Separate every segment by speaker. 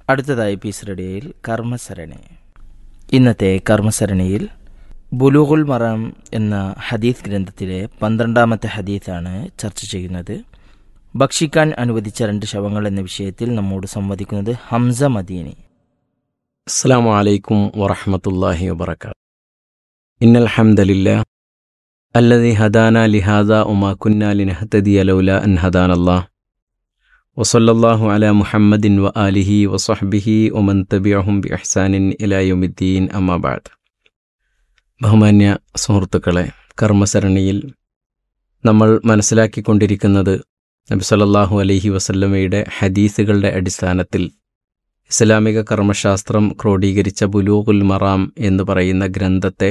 Speaker 1: അടുത്തതായി പീസ് റേഡിയോയിൽ കർമ്മസരണി ഇന്നത്തെ കർമ്മസരണിയിൽ ബുലൂഹുൽ മറാം എന്ന ഹദീസ് ഗ്രന്ഥത്തിലെ പന്ത്രണ്ടാമത്തെ ഹദീസാണ് ചർച്ച ചെയ്യുന്നത് ഭക്ഷിക്കാൻ അനുവദിച്ച രണ്ട് ശവങ്ങൾ എന്ന വിഷയത്തിൽ നമ്മോട് സംവദിക്കുന്നത് ഹംസ മദീനി
Speaker 2: السلام عليكم ورحمة الله وبركاته إن الحمد لله الذي هدانا لهذا وما كنا لنهتدي لولا أن هدانا الله وصلى الله على محمد وآله وصحبه ومن تبعهم بإحسان إلى يوم الدين أما بعد ബഹുമാന്യ സുഹൃത്തുക്കളെ കർമ്മസരണിയിൽ നമ്മൾ മനസ്സിലാക്കിക്കൊണ്ടിരിക്കുന്നത് നബി സല്ലല്ലാഹു അലൈഹി വസല്ലമയുടെ ഹദീസുകളുടെ അടിസ്ഥാനത്തിൽ ഇസ്ലാമിക കർമ്മശാസ്ത്രം ക്രോഡീകരിച്ച ബുലൂഖുൽ മറാം എന്ന് പറയുന്ന ഗ്രന്ഥത്തെ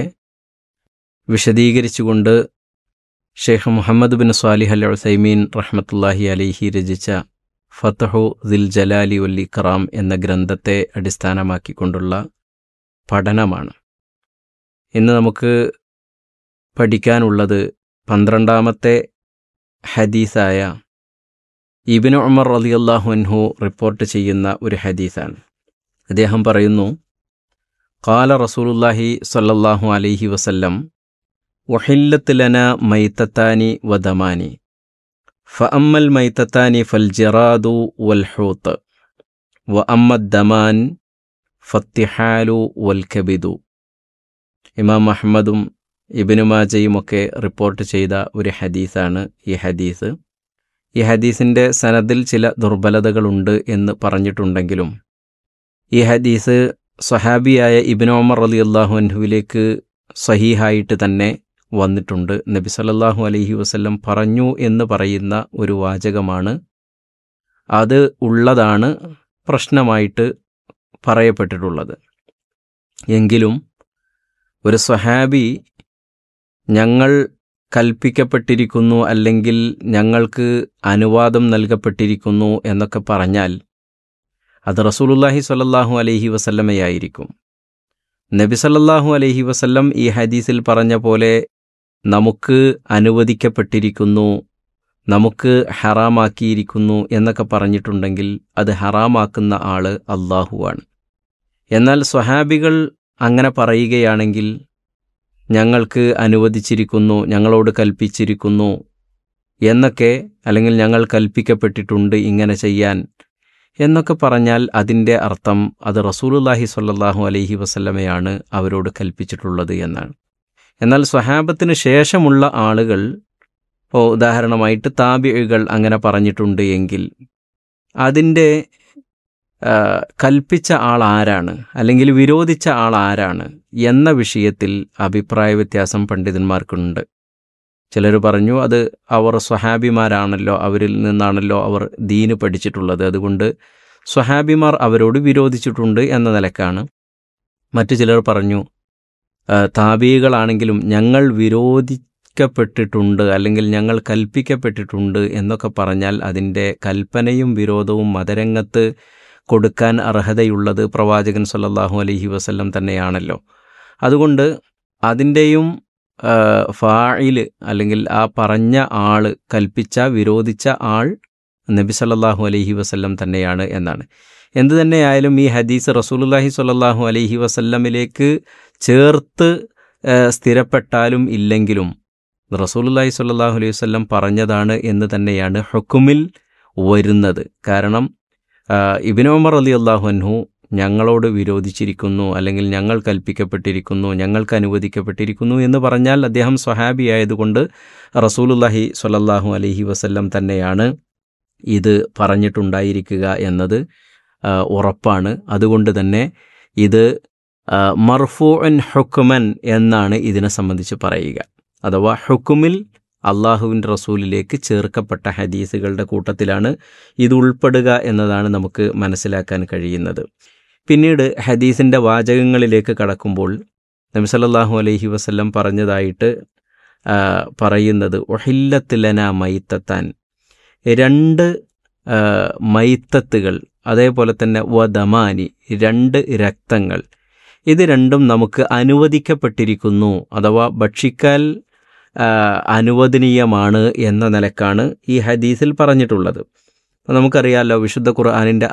Speaker 2: വിശദീകരിച്ചുകൊണ്ട് Sheikh Muhammad bin Salih al Uthaymeen റഹ്മത്തുല്ലാഹി അലിഹി രചിച്ച ഫത്തഹു ദിൽ ജലാലി വൽ ഇക്റാം എന്ന ഗ്രന്ഥത്തെ അടിസ്ഥാനമാക്കിക്കൊണ്ടുള്ള പഠനമാണ് ഇന്ന് നമുക്ക് പഠിക്കാനുള്ളത് പന്ത്രണ്ടാമത്തെ ഹദീസായ ഇബിന് ഉമർ റളിയല്ലാഹു അൻഹു റിപ്പോർട്ട് ചെയ്യുന്ന ഒരു ഹദീസാണ് അദ്ദേഹം പറയുന്നു കാല റസൂലുല്ലാഹി സ്വല്ലല്ലാഹു അലൈഹി വസല്ലം വഹില്ലത്ത് ലന മൈത്തത്താനി വദമാനി ഫഅമ്മൽ മൈത്തത്താനി ഫൽ ജറാദു വൽ ഹൂത്ത് വ അമ്മദ് ദമാൻ ഫത്തിഹാലു വൽ കബിദു ഇമാം അഹമ്മദും ഇബിനു മാജയുമൊക്കെ റിപ്പോർട്ട് ചെയ്ത ഒരു ഹദീസാണ് ഈ ഹദീസ് ഈ ഹദീസിൻ്റെ സനദിൽ ചില ദുർബലതകളുണ്ട് എന്ന് പറഞ്ഞിട്ടുണ്ടെങ്കിലും ഈ ഹദീസ് സ്വഹാബിയായ ഇബിനോമർ അലി അള്ളാഹു അൻഹുവിലേക്ക് സഹീഹായിട്ട് തന്നെ വന്നിട്ടുണ്ട് നബി സല്ലല്ലാഹു അലൈഹി വസല്ലം പറഞ്ഞു എന്ന് പറയുന്ന ഒരു വാചകമാണ് അത് ഉള്ളതാണ് പ്രശ്നമായിട്ട് പറയപ്പെട്ടിട്ടുള്ളത് എങ്കിലും ഒരു സ്വഹാബി ഞങ്ങൾ കൽപ്പിക്കപ്പെട്ടിരിക്കുന്നു അല്ലെങ്കിൽ ഞങ്ങൾക്ക് അനുവാദം നൽകപ്പെട്ടിരിക്കുന്നു എന്നൊക്കെ പറഞ്ഞാൽ അത് റസൂലുല്ലാഹി സ്വല്ലല്ലാഹു അലൈഹി വസല്ലമയായിരിക്കും നബി സല്ലല്ലാഹു അലൈഹി വസല്ലം ഈ ഹദീസിൽ പറഞ്ഞ പോലെ നമുക്ക് അനുവദിക്കപ്പെട്ടിരിക്കുന്നു നമുക്ക് ഹറാമാക്കിയിരിക്കുന്നു എന്നൊക്കെ പറഞ്ഞിട്ടുണ്ടെങ്കിൽ അത് ഹറാമാക്കുന്ന ആള് അള്ളാഹുവാണ് എന്നാൽ സ്വഹാബികൾ അങ്ങനെ പറയുകയാണെങ്കിൽ ഞങ്ങൾക്ക് അനുവദിച്ചിരിക്കുന്നു ഞങ്ങളോട് കൽപ്പിച്ചിരിക്കുന്നു എന്നൊക്കെ അല്ലെങ്കിൽ ഞങ്ങൾ കൽപ്പിക്കപ്പെട്ടിട്ടുണ്ട് ഇങ്ങനെ ചെയ്യാൻ എന്നൊക്കെ പറഞ്ഞാൽ അതിൻ്റെ അർത്ഥം അത് റസൂലുല്ലാഹി സ്വല്ലല്ലാഹു അലൈഹി വസല്ലമയാണ് അവരോട് കൽപ്പിച്ചിട്ടുള്ളത് എന്നാണ് എന്നാൽ സ്വഹാബത്തിന് ശേഷമുള്ള ആളുകൾ ഇപ്പോൾ ഉദാഹരണമായിട്ട് താബികൾ അങ്ങനെ പറഞ്ഞിട്ടുണ്ട് എങ്കിൽ അതിൻ്റെ കൽപ്പിച്ച ആൾ ആരാണ് അല്ലെങ്കിൽ വിരോധിച്ച ആൾ ആരാണ് എന്ന വിഷയത്തിൽ അഭിപ്രായ വ്യത്യാസം പണ്ഡിതന്മാർക്കുണ്ട് ചിലർ പറഞ്ഞു അത് അവർ സ്വഹാബിമാരാണല്ലോ അവരിൽ നിന്നാണല്ലോ അവർ ദീന് പഠിച്ചിട്ടുള്ളത് അതുകൊണ്ട് സ്വഹാബിമാർ അവരോട് വിരോധിച്ചിട്ടുണ്ട് എന്ന നിലക്കാണ് മറ്റു ചിലർ പറഞ്ഞു താബികളാണെങ്കിലും ഞങ്ങൾ വിരോധിക്കപ്പെട്ടിട്ടുണ്ട് അല്ലെങ്കിൽ ഞങ്ങൾ കൽപ്പിക്കപ്പെട്ടിട്ടുണ്ട് എന്നൊക്കെ പറഞ്ഞാൽ അതിൻ്റെ കൽപ്പനയും വിരോധവും മതരംഗത്ത് കൊടുക്കാൻ അർഹതയുള്ളത് പ്രവാചകൻ സല്ലല്ലാഹു അലൈഹി വസല്ലം തന്നെയാണല്ലോ അതുകൊണ്ട് അതിൻ്റെയും ഫായിൽ അല്ലെങ്കിൽ ആ പറഞ്ഞ ആൾ കൽപ്പിച്ച വിരോധിച്ച ആൾ നബി സല്ലല്ലാഹു അലൈഹി വസല്ലം തന്നെയാണ് എന്നാണ് എന്തു തന്നെയായാലും ഈ ഹദീസ് റസൂലുല്ലാഹി സ്വല്ലല്ലാഹു അലൈഹി വസല്ലമിലേക്ക് ചേർത്ത് സ്ഥിരപ്പെട്ടാലും ഇല്ലെങ്കിലും റസൂലുല്ലാഹി സ്വല്ലല്ലാഹു അലൈഹി വസല്ലം പറഞ്ഞതാണ് എന്ന് തന്നെയാണ് ഹുക്കുമിൽ വരുന്നത് കാരണം ഇബിനോമർ അലി അള്ളാഹു അൻഹു ഞങ്ങളോട് വിരോധിച്ചിരിക്കുന്നു അല്ലെങ്കിൽ ഞങ്ങൾ കൽപ്പിക്കപ്പെട്ടിരിക്കുന്നു ഞങ്ങൾക്ക് അനുവദിക്കപ്പെട്ടിരിക്കുന്നു എന്ന് പറഞ്ഞാൽ അദ്ദേഹം സ്വഹാബി ആയതുകൊണ്ട് റസൂലുല്ലാഹി സ്വലല്ലാഹു അലൈഹി വസല്ലം തന്നെയാണ് ഇത് പറഞ്ഞിട്ടുണ്ടായിരിക്കുക എന്നത് ഉറപ്പാണ് അതുകൊണ്ട് തന്നെ ഇത് മർഫു അൻ ഹുക്കുമൻ എന്നാണ് ഇതിനെ സംബന്ധിച്ച് പറയുക അഥവാ ഹുക്കുമിൽ അള്ളാഹുവിൻ്റെ റസൂലിലേക്ക് ചേർക്കപ്പെട്ട ഹദീസുകളുടെ കൂട്ടത്തിലാണ് ഇത് ഉൾപ്പെടുക എന്നതാണ് നമുക്ക് മനസ്സിലാക്കാൻ കഴിയുന്നത് പിന്നീട് ഹദീസിൻ്റെ വാചകങ്ങളിലേക്ക് കടക്കുമ്പോൾ നബി സല്ലല്ലാഹു അലൈഹി വസല്ലം പറഞ്ഞതായിട്ട് പറയുന്നത് ഒഹില്ലത്തിലന മൈത്തത്താൻ രണ്ട് മൈത്തത്തുകൾ അതേപോലെ തന്നെ വദമാനി രണ്ട് രക്തങ്ങൾ ഇത് രണ്ടും നമുക്ക് അനുവദിക്കപ്പെട്ടിരിക്കുന്നു അഥവാ ഭക്ഷിക്കാൽ അനുവദനീയമാണ് എന്ന നിലക്കാണ് ഈ ഹദീസിൽ പറഞ്ഞിട്ടുള്ളത് നമുക്കറിയാമല്ലോ വിശുദ്ധ ഖുർആാനിൻ്റെ